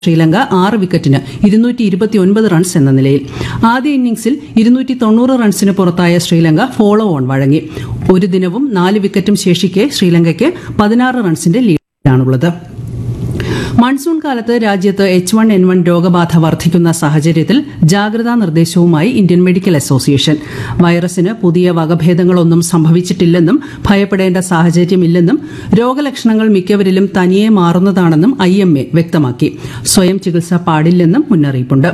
ശ്രീലങ്ക ആറ് വിക്കറ്റിന് ഇരുന്നൂറ്റി ഇരുപത്തിയൊൻപത് റൺസ് എന്ന നിലയിൽ ആദ്യ ഇന്നിംഗ്സിൽ ഇരുന്നൂറ്റി തൊണ്ണൂറ് റൺസിന് പുറത്തായ ശ്രീലങ്ക ഫോളോ ഓൺ വഴങ്ങി ഒരു ദിനവും നാല് വിക്കറ്റും ശേഷിക്കെ ശ്രീലങ്കയ്ക്ക് പതിനാറ് റൺസിന്റെ ലീഡാണുള്ളത് മൺസൂൺ കാലത്ത് രാജ്യത്ത് എച്ച് വൺ എൻ വൺ രോഗബാധ വർദ്ധിക്കുന്ന സാഹചര്യത്തിൽ ജാഗ്രതാ നിർദ്ദേശവുമായി ഇന്ത്യൻ മെഡിക്കൽ അസോസിയേഷൻ വൈറസിന് പുതിയ വകഭേദങ്ങളൊന്നും സംഭവിച്ചിട്ടില്ലെന്നും ഭയപ്പെടേണ്ട സാഹചര്യമില്ലെന്നും രോഗലക്ഷണങ്ങൾ മിക്കവരിലും തനിയെ മാറുന്നതാണെന്നും ഐ വ്യക്തമാക്കി സ്വയം ചികിത്സ പാടില്ലെന്നും മുന്നറിയിപ്പുണ്ട്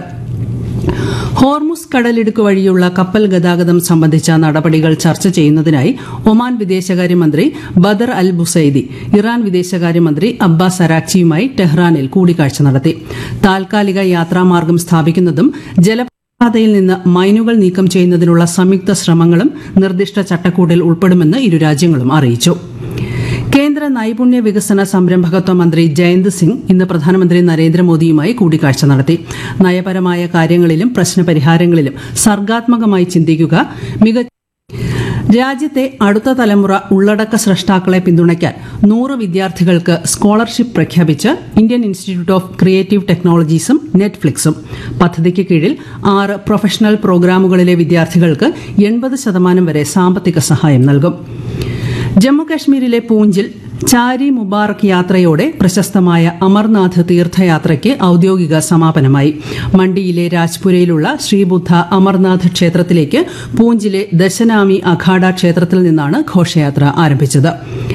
ഹോർമുസ് കടലിടുക്ക് വഴിയുള്ള കപ്പൽ ഗതാഗതം സംബന്ധിച്ച നടപടികൾ ചർച്ച ചെയ്യുന്നതിനായി ഒമാൻ വിദേശകാര്യമന്ത്രി ബദർ അൽ ബുസൈദി ഇറാൻ വിദേശകാര്യമന്ത്രി അബ്ബാസ് അരാക്ചിയുമായി ടെഹ്റാനിൽ കൂടിക്കാഴ്ച നടത്തി താൽക്കാലിക യാത്രാമാർഗം സ്ഥാപിക്കുന്നതും ജലപാതയിൽ നിന്ന് മൈനുകൾ നീക്കം ചെയ്യുന്നതിനുള്ള സംയുക്ത ശ്രമങ്ങളും നിർദ്ദിഷ്ട ചട്ടക്കൂടിൽ ഉൾപ്പെടുമെന്ന് ഇരു രാജ്യങ്ങളും അറിയിച്ചു കേന്ദ്ര നൈപുണ്യ വികസന സംരംഭകത്വ മന്ത്രി ജയന്ത് സിംഗ് ഇന്ന് പ്രധാനമന്ത്രി നരേന്ദ്രമോദിയുമായി കൂടിക്കാഴ്ച നടത്തി നയപരമായ കാര്യങ്ങളിലും പ്രശ്നപരിഹാരങ്ങളിലും സർഗാത്മകമായി ചിന്തിക്കുക മികച്ച രാജ്യത്തെ അടുത്ത തലമുറ ഉള്ളടക്ക സ്രഷ്ടാക്കളെ പിന്തുണയ്ക്കാൻ നൂറ് വിദ്യാർത്ഥികൾക്ക് സ്കോളർഷിപ്പ് പ്രഖ്യാപിച്ച് ഇന്ത്യൻ ഇൻസ്റ്റിറ്റ്യൂട്ട് ഓഫ് ക്രിയേറ്റീവ് ടെക്നോളജീസും നെറ്റ്ഫ്ലിക്സും പദ്ധതിക്ക് കീഴിൽ ആറ് പ്രൊഫഷണൽ പ്രോഗ്രാമുകളിലെ വിദ്യാർത്ഥികൾക്ക് എൺപത് ശതമാനം വരെ സാമ്പത്തിക സഹായം നൽകും ജമ്മുകശ്മീരിലെ പൂഞ്ചിൽ ചാരി മുബാറക് യാത്രയോടെ പ്രശസ്തമായ അമർനാഥ് തീർത്ഥയാത്രയ്ക്ക് ഔദ്യോഗിക സമാപനമായി മണ്ടിയിലെ രാജ്പുരയിലുള്ള ശ്രീബുദ്ധ അമർനാഥ് ക്ഷേത്രത്തിലേക്ക് പൂഞ്ചിലെ ദശനാമി അഖാഡ ക്ഷേത്രത്തിൽ നിന്നാണ് ഘോഷയാത്ര ആരംഭിച്ചത്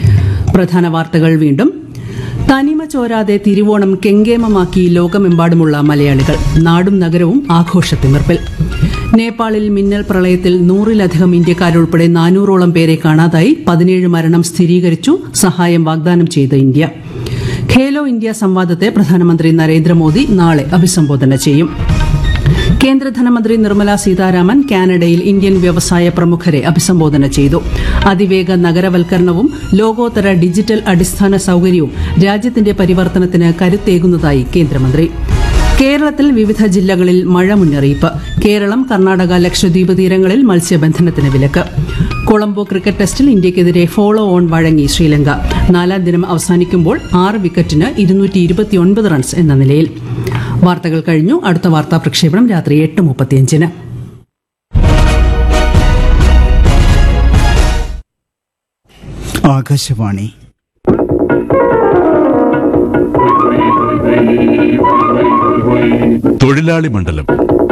പ്രധാന വാർത്തകൾ വീണ്ടും തനിമ ചോരാതെ തിരുവോണം കെങ്കേമമാക്കി ലോകമെമ്പാടുമുള്ള മലയാളികൾ നാടും നഗരവും ആഘോഷത്തിമിർപ്പിൽ നേപ്പാളിൽ മിന്നൽ പ്രളയത്തിൽ നൂറിലധികം ഇന്ത്യക്കാരുൾപ്പെടെ നാനൂറോളം പേരെ കാണാതായി പതിനേഴ് മരണം സ്ഥിരീകരിച്ചു സഹായം വാഗ്ദാനം ചെയ്ത ഇന്ത്യ ഖേലോ ഇന്ത്യ സംവാദത്തെ പ്രധാനമന്ത്രി നരേന്ദ്രമോദി നാളെ അഭിസംബോധന ചെയ്യും കേന്ദ്ര ധനമന്ത്രി നിർമ്മല സീതാരാമൻ കാനഡയിൽ ഇന്ത്യൻ വ്യവസായ പ്രമുഖരെ അഭിസംബോധന ചെയ്തു അതിവേഗ നഗരവൽക്കരണവും ലോകോത്തര ഡിജിറ്റൽ അടിസ്ഥാന സൌകര്യവും രാജ്യത്തിന്റെ പരിവർത്തനത്തിന് കരുത്തേകുന്നതായി കേന്ദ്രമന്ത്രി കേരളത്തിൽ വിവിധ ജില്ലകളിൽ മഴ മുന്നറിയിപ്പ് കേരളം കർണാടക ലക്ഷദ്വീപ് തീരങ്ങളിൽ മത്സ്യബന്ധനത്തിന് വിലക്ക് കൊളംബോ ക്രിക്കറ്റ് ടെസ്റ്റിൽ ഇന്ത്യക്കെതിരെ ഫോളോ ഓൺ വഴങ്ങി ശ്രീലങ്ക നാലാം ദിനം അവസാനിക്കുമ്പോൾ ആറ് വിക്കറ്റിന് ഇരുന്നൂറ്റി ഇരുപത്തിയൊൻപത് റൺസ് എന്ന നിലയിൽ വാർത്തകൾ കഴിഞ്ഞു അടുത്ത വാർത്താ പ്രക്ഷേപണം രാത്രി എട്ട് മുപ്പത്തിയഞ്ചിന് ആകാശവാണി തൊഴിലാളി മണ്ഡലം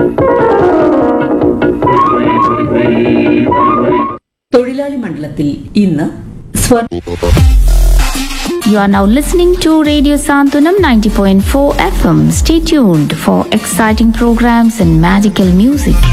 തൊഴിലാളി മണ്ഡലത്തിൽ ഇന്ന് സ്വർ You are now listening to Radio Santunam 90.4 FM. Stay tuned for exciting programs and magical music.